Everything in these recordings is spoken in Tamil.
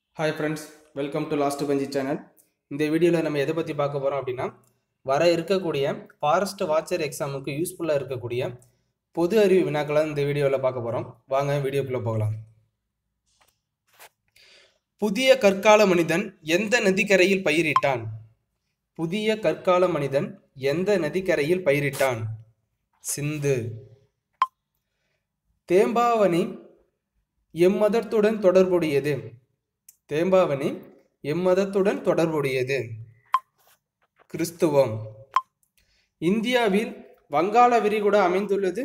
hi friends welcome to last bench channel இந்த வீடியோவில் நம்ம எதை பற்றி பார்க்க போகிறோம் அப்படின்னா வர இருக்கக்கூடிய ஃபாரஸ்ட் வாட்சர் எக்ஸாமுக்கு யூஸ்ஃபுல்லாக இருக்கக்கூடிய பொது அறிவு வினாக்களை இந்த வீடியோவில் பார்க்க போகிறோம் வாங்க வீடியோக்குள்ளே போகலாம் புதிய கற்கால மனிதன் எந்த நதிக்கரையில் பயிரிட்டான் புதிய கற்கால மனிதன் எந்த நதிக்கரையில் பயிரிட்டான் சிந்து தேம்பாவணி எம்மதத்துடன் தொடர்புடையது தேம்பாவணி எம்மதத்துடன் தொடர்புடையது கிறிஸ்துவம் இந்தியாவில் வங்காள விரிகுடா அமைந்துள்ளது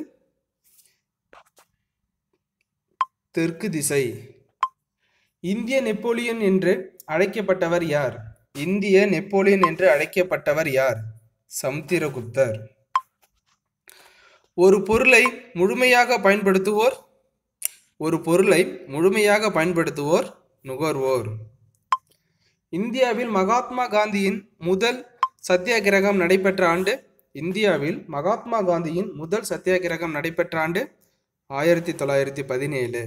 தெற்கு திசை இந்திய நெப்போலியன் என்று அழைக்கப்பட்டவர் யார் இந்திய நெப்போலியன் என்று அழைக்கப்பட்டவர் யார் சமுத்திரகுப்தர் ஒரு பொருளை முழுமையாக பயன்படுத்துவோர் ஒரு பொருளை முழுமையாக பயன்படுத்துவோர் நுகர்வோர் இந்தியாவில் மகாத்மா காந்தியின் முதல் சத்தியாகிரகம் நடைபெற்ற ஆண்டு இந்தியாவில் மகாத்மா காந்தியின் முதல் சத்தியாகிரகம் நடைபெற்ற ஆண்டு ஆயிரத்தி தொள்ளாயிரத்தி பதினேழு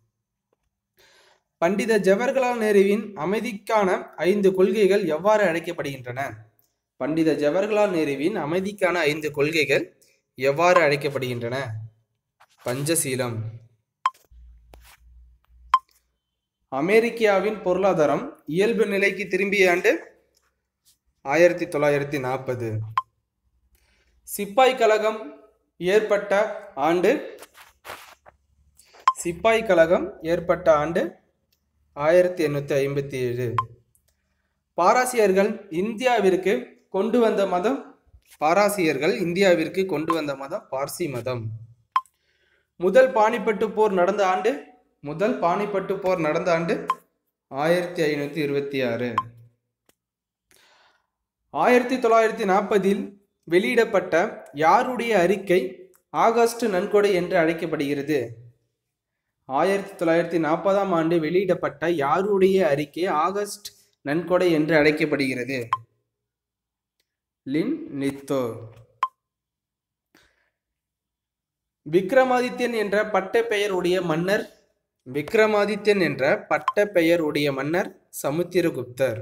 பண்டித ஜவஹர்லால் நேருவின் அமைதிக்கான ஐந்து கொள்கைகள் எவ்வாறு அழைக்கப்படுகின்றன பண்டித ஜவஹர்லால் நேருவின் அமைதிக்கான ஐந்து கொள்கைகள் எவ்வாறு அழைக்கப்படுகின்றன பஞ்சசீலம் அமெரிக்காவின் பொருளாதாரம் இயல்பு நிலைக்கு திரும்பிய ஆண்டு ஆயிரத்தி தொள்ளாயிரத்தி நாற்பது சிப்பாய் கழகம் ஏற்பட்ட ஆண்டு சிப்பாய் கழகம் ஏற்பட்ட ஆண்டு ஆயிரத்தி எண்ணூற்றி ஐம்பத்தி ஏழு பாராசியர்கள் இந்தியாவிற்கு கொண்டு வந்த மதம் பாராசியர்கள் இந்தியாவிற்கு கொண்டு வந்த மதம் பார்சி மதம் முதல் பானிப்பட்டு போர் நடந்த ஆண்டு முதல் பானிப்பட்டு போர் நடந்த ஆண்டு ஆயிரத்தி ஐநூற்றி இருபத்தி ஆறு ஆயிரத்தி தொள்ளாயிரத்தி நாற்பதில் வெளியிடப்பட்ட யாருடைய அறிக்கை ஆகஸ்ட் நன்கொடை என்று அழைக்கப்படுகிறது ஆயிரத்தி தொள்ளாயிரத்தி நாற்பதாம் ஆண்டு வெளியிடப்பட்ட யாருடைய அறிக்கை ஆகஸ்ட் நன்கொடை என்று அழைக்கப்படுகிறது லின் நித்தோ விக்ரமாதித்யன் என்ற பட்ட பெயர் உடைய மன்னர் விக்ரமாதித்யன் என்ற பட்ட பெயர் உடைய மன்னர் சமுத்திரகுப்தர்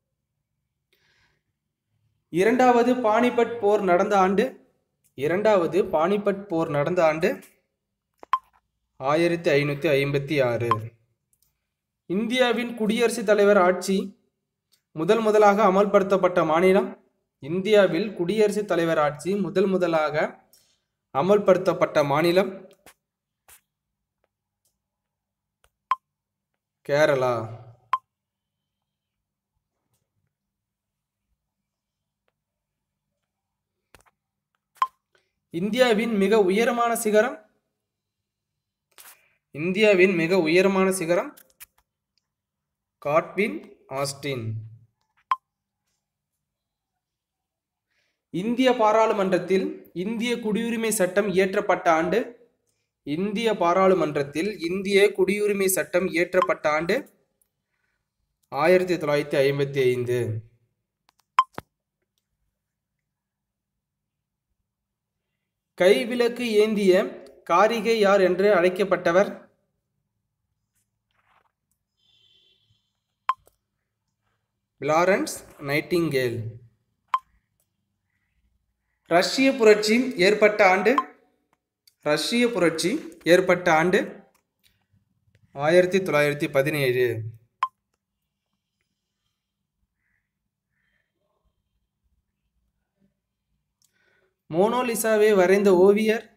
இரண்டாவது பானிபட் போர் நடந்த ஆண்டு இரண்டாவது பானிபட் போர் நடந்த ஆண்டு ஆயிரத்தி ஐநூற்றி ஐம்பத்தி ஆறு இந்தியாவின் குடியரசுத் தலைவர் ஆட்சி முதல் முதலாக அமல்படுத்தப்பட்ட மாநிலம் இந்தியாவில் குடியரசுத் தலைவர் ஆட்சி முதல் முதலாக அமல்படுத்தப்பட்ட மாநிலம் கேரளா இந்தியாவின் மிக உயரமான சிகரம் இந்தியாவின் மிக உயரமான சிகரம் காட்வின் ஆஸ்டின் இந்திய பாராளுமன்றத்தில் இந்திய குடியுரிமை சட்டம் இயற்றப்பட்ட ஆண்டு இந்திய பாராளுமன்றத்தில் இந்திய குடியுரிமை சட்டம் இயற்றப்பட்ட ஆண்டு ஆயிரத்தி தொள்ளாயிரத்தி ஐம்பத்தி ஐந்து கைவிளக்கு ஏந்திய காரிகை யார் என்று அழைக்கப்பட்டவர் பிளாரன்ஸ் நைட்டிங்கேல் ரஷ்ய புரட்சி ஏற்பட்ட ஆண்டு ரஷ்ய புரட்சி ஏற்பட்ட ஆண்டு ஆயிரத்தி தொள்ளாயிரத்தி பதினேழு மோனோலிசாவை வரைந்த ஓவியர்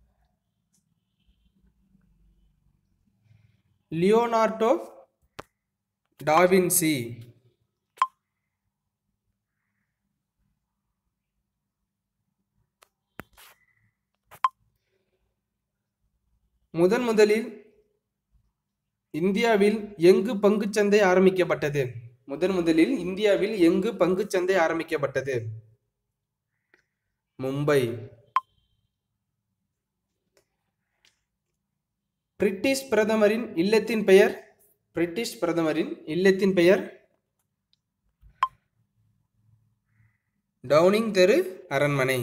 லியோனார்டோ டாவின்சி முதன் முதலில் இந்தியாவில் எங்கு பங்குச்சந்தை ஆரம்பிக்கப்பட்டது முதன் முதலில் இந்தியாவில் எங்கு பங்குச்சந்தை ஆரம்பிக்கப்பட்டது மும்பை பிரிட்டிஷ் பிரதமரின் இல்லத்தின் பெயர் பிரிட்டிஷ் பிரதமரின் இல்லத்தின் பெயர் டவுனிங் தெரு அரண்மனை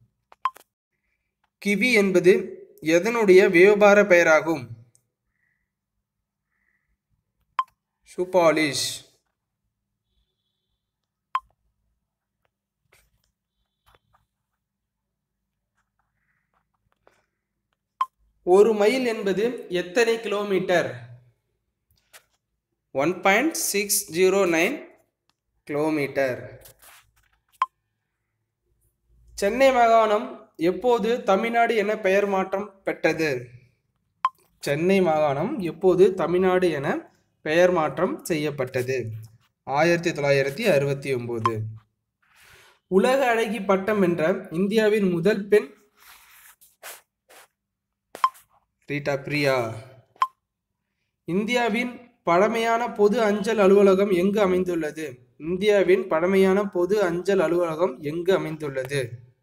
கிவி என்பது எதனுடைய வியாபார பெயராகும் ஷூ பாலிஷ் ஒரு மைல் என்பது எத்தனை kilometre one point six zero nine kilometre Chennai மாகாணம் எப்போது தமிழ்நாடு என பெயர் மாற்றம் பெற்றது சென்னை மாகாணம் எப்போது தமிழ்நாடு என பெயர் மாற்றம் செய்யப்பட்டது ஆயிரத்தி தொள்ளாயிரத்தி அறுபத்தி ஒன்பது உலக அழகி பட்டம் என்ற இந்தியாவின் முதல் பெண் ரீட்டா பிரியா இந்தியாவின் பழமையான பொது அஞ்சல் அலுவலகம் எங்கு அமைந்துள்ளது இந்தியாவின் பழமையான பொது அஞ்சல் அலுவலகம் எங்கு அமைந்துள்ளது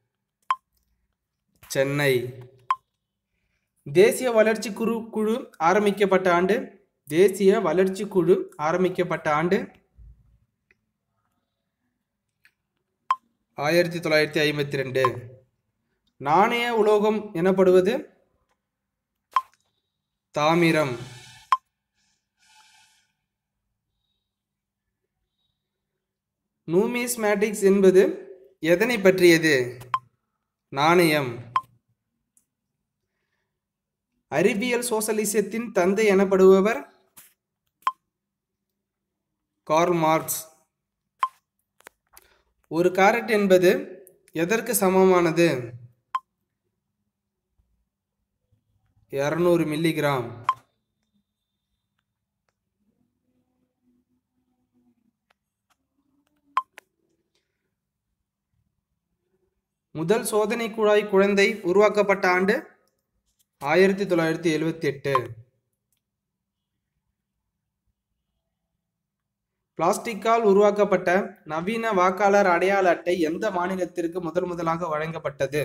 சென்னை தேசிய வளர்ச்சி குழு குழு ஆரம்பிக்கப்பட்ட ஆண்டு தேசிய வளர்ச்சி குழு ஆரம்பிக்கப்பட்ட ஆண்டு ஆயிரத்தி தொள்ளாயிரத்தி ஐம்பத்தி ரெண்டு நாணய உலோகம் எனப்படுவது தாமிரம் நூமிஸ்மேட்டிக்ஸ் என்பது எதனை பற்றியது நாணயம் அறிவியல் சோசலிசத்தின் தந்தை எனப்படுபவர் கார்ல் மார்க்ஸ் ஒரு கேரட் என்பது எதற்கு சமமானது இரநூறு மில்லிகிராம் முதல் சோதனை குழாய் குழந்தை உருவாக்கப்பட்ட ஆண்டு ஆயிரத்தி தொள்ளாயிரத்தி எழுவத்தி எட்டு பிளாஸ்டிக்கால் உருவாக்கப்பட்ட நவீன வாக்காளர் அடையாள அட்டை எந்த மாநிலத்திற்கு முதல் முதலாக வழங்கப்பட்டது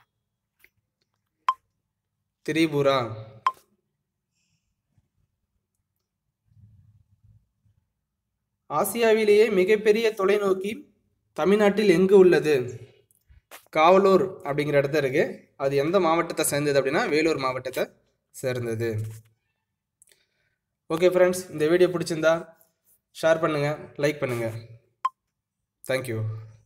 திரிபுரா ஆசியாவிலேயே மிகப்பெரிய தொலைநோக்கி தமிழ்நாட்டில் எங்கு உள்ளது காவலூர் அப்படிங்கிற இடத்துல இருக்கு அது எந்த மாவட்டத்தை சேர்ந்தது அப்படின்னா வேலூர் மாவட்டத்தை சேர்ந்தது ஓகே ஃப்ரெண்ட்ஸ் இந்த வீடியோ பிடிச்சிருந்தா ஷேர் பண்ணுங்கள் லைக் பண்ணுங்கள் தேங்க்யூ